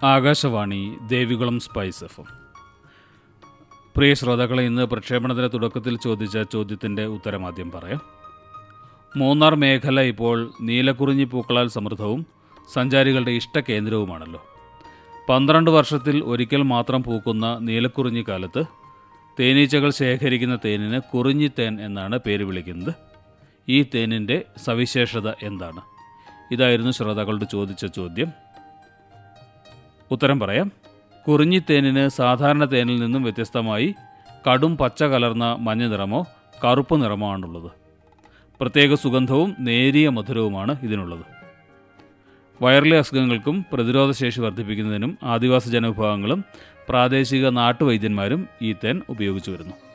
Akashvani Devikulam spice F M. പ്രിയ ശ്രോതാക്കളെ ഇന്ന് പ്രക്ഷേപണത്തിന്റെ തുടക്കത്തിൽ ചോദിച്ച ചോദ്യത്തിന്റെ ഉത്തരം ആദ്യം പറയാം മൂന്നാർ മേഖല ഇപ്പോൾ നീലക്കുറിഞ്ഞി പൂക്കളാൽ സമൃദ്ധവും സഞ്ചാരികളുടെ ഇഷ്ടകേന്ദ്രവുമാണല്ലോ പന്ത്രണ്ട് വർഷത്തിൽ ഒരിക്കൽ മാത്രം പൂക്കുന്ന നീലക്കുറിഞ്ഞി കാലത്ത് തേനീച്ചകൾ ശേഖരിക്കുന്ന തേനിന് കുറിഞ്ഞിത്തേൻ എന്നാണ് പേര് വിളിക്കുന്നത് ഈ തേനിൻ്റെ സവിശേഷത എന്താണ് ഇതായിരുന്നു ശ്രോതാക്കളോട് ചോദിച്ച ചോദ്യം ഉത്തരം പറയാം കുറിഞ്ഞിത്തേനിന് സാധാരണ തേനിൽ നിന്നും വ്യത്യസ്തമായി കടും പച്ച കലർന്ന മഞ്ഞ നിറമോ കറുപ്പ് നിറമോ ആണുള്ളത് പ്രത്യേക സുഗന്ധവും നേരിയ മധുരവുമാണ് ഇതിനുള്ളത് വയറിലെ അസുഖങ്ങൾക്കും പ്രതിരോധശേഷി വർദ്ധിപ്പിക്കുന്നതിനും ആദിവാസി ജനവിഭാഗങ്ങളും പ്രാദേശിക നാട്ടുവൈദ്യന്മാരും ഈ തേൻ ഉപയോഗിച്ചു വരുന്നു